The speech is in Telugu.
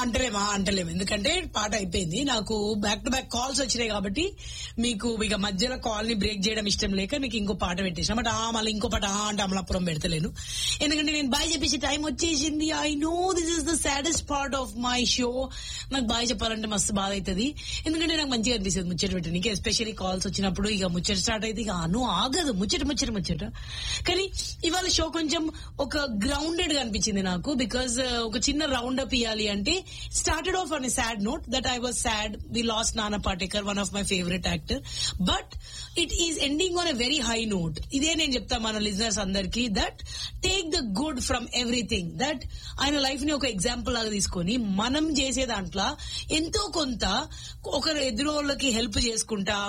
అంటలేము ఆ అంటలేము ఎందుకంటే పాట అయిపోయింది నాకు బ్యాక్ టు బ్యాక్ కాల్స్ వచ్చినాయి కాబట్టి మీకు ఇక మధ్యలో కాల్ ని బ్రేక్ చేయడం ఇష్టం లేక మీకు ఇంకో పాట పెట్టేసిన బట్ ఆ మళ్ళీ ఇంకో పాట ఆ అంటే అమలాపురం పెడతలేను ఎందుకంటే నేను బాయ్ చెప్పేసి టైం వచ్చేసింది I know this is the saddest part of my show నాకు బాయ్ చెప్పాలంటే మస్తు బాధ అవుతుంది ఎందుకంటే నాకు మంచిగా అనిపిస్తుంది ముచ్చట పెట్టడానికి ఎస్పెషల్లీ కాల్స్ వచ్చినప్పుడు ఇక ముచ్చట స్టార్ట్ అయితే ఇక అను ఆగదు ముచ్చట ముచ్చట ముచ్చట కానీ ఇవాళ షో కొంచెం ఒక గ్రౌండెడ్ గా అనిపించింది నాకు బికాజ్ ఒక చిన్న రౌండ్ అప్ ఇవ్వాలి అంటే started off on sad note that I was sad we lost Nana Patekar one of my favourite actor but it is ending on a very high note ఇదే నేను చెప్తా మన లిజనర్స్ అందరికి that take the good from everything that ఆయన లైఫ్ ని ఒక ఎగ్జాంపుల్ లాగా తీసుకొని మనం చేసే దాంట్లో ఎంతో కొంత ఒకరు ఎదురోళ్ళకి హెల్ప్ చేసుకుంటా